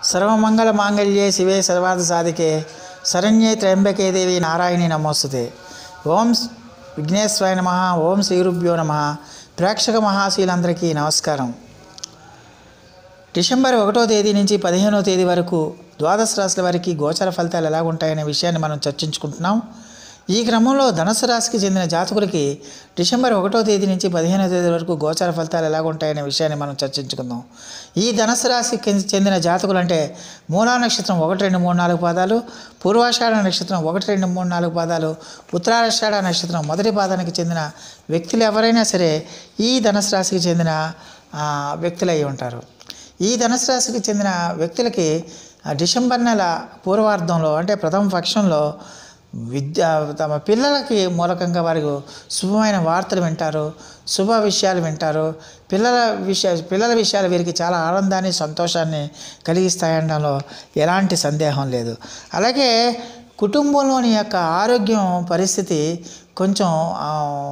సర్వమంగళ మాంగళ్యే శివే సర్వార్థ సాధికే శరణ్యే త్రయంబకే దేవి నారాయణి నమోస్తుతే ఓం విఘ్నేశ్వరాయ నమ ఓం శ్రీగురుభ్యో నమ ప్రేక్షక మహాశీలందరికీ నమస్కారం డిసెంబర్ ఒకటో తేదీ నుంచి పదిహేనో తేదీ వరకు ద్వాదశ రాశుల వారికి గోచర ఫలితాలు ఎలా ఉంటాయనే విషయాన్ని మనం చర్చించుకుంటున్నాం ఈ క్రమంలో ధనుసు రాశికి చెందిన జాతకులకి డిసెంబర్ ఒకటో తేదీ నుంచి పదిహేనో తేదీ వరకు గోచర ఫలితాలు ఎలా ఉంటాయనే విషయాన్ని మనం చర్చించుకుందాం ఈ ధనుసు రాశికి చెందిన జాతకులు అంటే మూలా నక్షత్రం ఒకటి రెండు మూడు నాలుగు పాదాలు పూర్వాషాఢ నక్షత్రం ఒకటి రెండు మూడు నాలుగు పాదాలు ఉత్తరాషాఢ నక్షత్రం మొదటి పాదానికి చెందిన వ్యక్తులు ఎవరైనా సరే ఈ ధనుసు రాశికి చెందిన ఆ, వ్యక్తులు అయి ఉంటారు ఈ ధనుసు రాశికి చెందిన వ్యక్తులకి ఆ, డిసెంబర్ నెల పూర్వార్ధంలో అంటే ప్రథమ పక్షంలో విద్య తమ పిల్లలకి మూలకంగా వారికి శుభమైన వార్తలు వింటారు శుభ విషయాలు వింటారు పిల్లల విషయ పిల్లల విషయాలు వీరికి చాలా ఆనందాన్ని సంతోషాన్ని కలిగిస్తాయనడంలో ఎలాంటి సందేహం లేదు అలాగే కుటుంబంలోని యొక్క ఆరోగ్యం పరిస్థితి కొంచెం ఆ,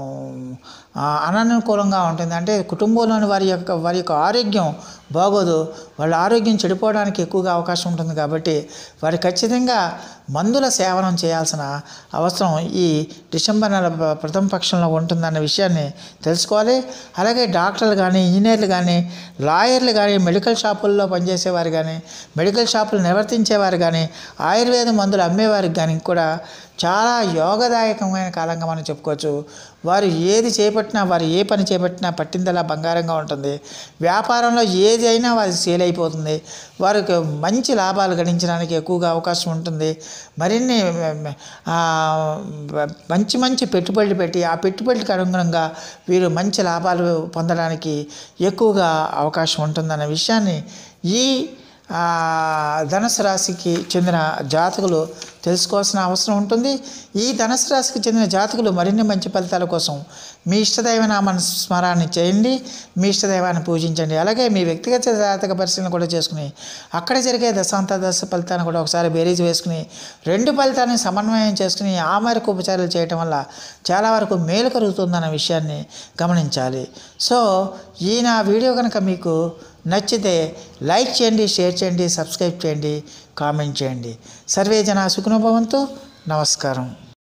ఆ, అననుకూలంగా ఉంటుంది అంటే కుటుంబంలోని వారి యొక్క వారి యొక్క ఆరోగ్యం బాగోదు వాళ్ళ ఆరోగ్యం చెడిపోవడానికి ఎక్కువగా అవకాశం ఉంటుంది కాబట్టి వారు ఖచ్చితంగా మందుల సేవనం చేయాల్సిన అవసరం ఈ డిసెంబర్ నెల ప- ప్రథమ పక్షంలో ఉంటుందన్న విషయాన్ని తెలుసుకోవాలి అలాగే డాక్టర్లు కానీ ఇంజనీర్లు కానీ లాయర్లు కానీ మెడికల్ షాపుల్లో పనిచేసేవారు కానీ మెడికల్ షాపులు నిర్వర్తించేవారు కానీ ఆయుర్వేద మందులు అమ్మేవారికి కానీ కూడా చాలా యోగదాయకమైన కాలంగా మనం చెప్పుకోవచ్చు వారు ఏది చేపట్టినా వారు ఏ పని చేపట్టినా పట్టిందలా బంగారంగా ఉంటుంది వ్యాపారంలో ఏది అయినా వారికి సేల్ అయిపోతుంది వారికి మంచి లాభాలు గడించడానికి ఎక్కువగా అవకాశం ఉంటుంది మరిన్ని ఆ, మంచి మంచి పెట్టుబడులు పెట్టి ఆ పెట్టుబడులకు అనుగుణంగా వీరు మంచి లాభాలు పొందడానికి ఎక్కువగా అవకాశం ఉంటుందన్న విషయాన్ని ఈ ఆ, ధనుసు రాశికి చెందిన జాతకులు తెలుసుకోవాల్సిన అవసరం ఉంటుంది ఈ ధనుసు రాశికి చెందిన జాతకులు మరిన్ని మంచి ఫలితాల కోసం మీ ఇష్టదైవ నామ స్మరాన్ని చేయండి మీ ఇష్టదైవాన్ని పూజించండి అలాగే మీ వ్యక్తిగత జాతక పరిశీలన కూడా చేసుకుని అక్కడ జరిగే దశాంత దశ ఫలితాన్ని కూడా ఒకసారి బేరీజ్ వేసుకుని రెండు ఫలితాలను సమన్వయం చేసుకుని ఆ మేరకు ఉపచారాలు చేయటం వల్ల చాలా వరకు మేలు కలుగుతుందన్న విషయాన్ని గమనించాలి సో ఈ నా వీడియో కనుక మీకు నచ్చితే లైక్ చేయండి షేర్ చేయండి సబ్స్క్రైబ్ చేయండి కామెంట్ చేయండి సర్వే జన సుఖనుభవంతో నమస్కారం